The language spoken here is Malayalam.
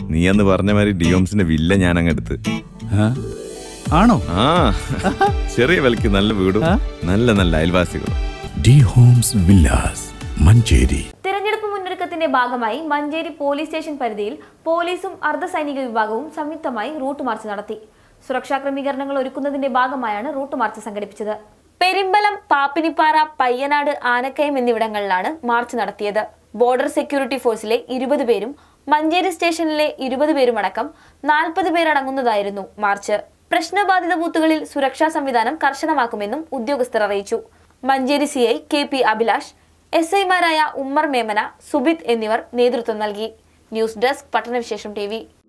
നീ അന്ന് പറഞ്ഞ മാതിരി ഡിയോംസിന്റെ വില്ല ഞാൻ അങ്ങെടുത്ത് ആ? ആണോ ആ ചെറിയ വിലക്ക് നല്ല വീടും നല്ല നല്ല അയൽവാസികളും ഡി ഹോംസ് വില്ലാസ് മഞ്ചേരി തിരഞ്ഞെടുപ്പ് മുന്നൊരുക്കത്തിന്റെ ഭാഗമായി മഞ്ചേരി പോലീസ് സ്റ്റേഷൻ പരിധിയിൽ പോലീസും അർദ്ധസൈനിക വിഭാഗവും സംയുക്തമായി റൂട്ട് മാർച്ച് നടത്തി സുരക്ഷാ ക്രമീകരണങ്ങൾ ഒരുക്കുന്നതിന്റെ ഭാഗമായാണ് റൂട്ട് മാർച്ച് സംഘടിപ്പിച്ചത് പെരിമ്പലം പാപ്പിനിപ്പാറ പയ്യനാട് ആനക്കയം എന്നിവിടങ്ങളിലാണ് മാർച്ച് നടത്തിയത് ബോർഡർ സെക്യൂരിറ്റി ഫോഴ്സിലെ ഇരുപത് പേരും മഞ്ചേരി സ്റ്റേഷനിലെ ഇരുപത് പേരുമടക്കം നാൽപ്പത് പേരടങ്ങുന്നതായിരുന്നു മാർച്ച് പ്രശ്നബാധിത ബൂത്തുകളിൽ സുരക്ഷാ സംവിധാനം കർശനമാക്കുമെന്നും ഉദ്യോഗസ്ഥർ അറിയിച്ചു Manjeri C I K P Abhilash S ഐമാരായ ഉമ്മർ മേമന സുബിത് എന്നിവർ നേതൃത്വം നൽകി ന്യൂസ് ഡെസ്ക് പട്ടണവിശേഷം ടി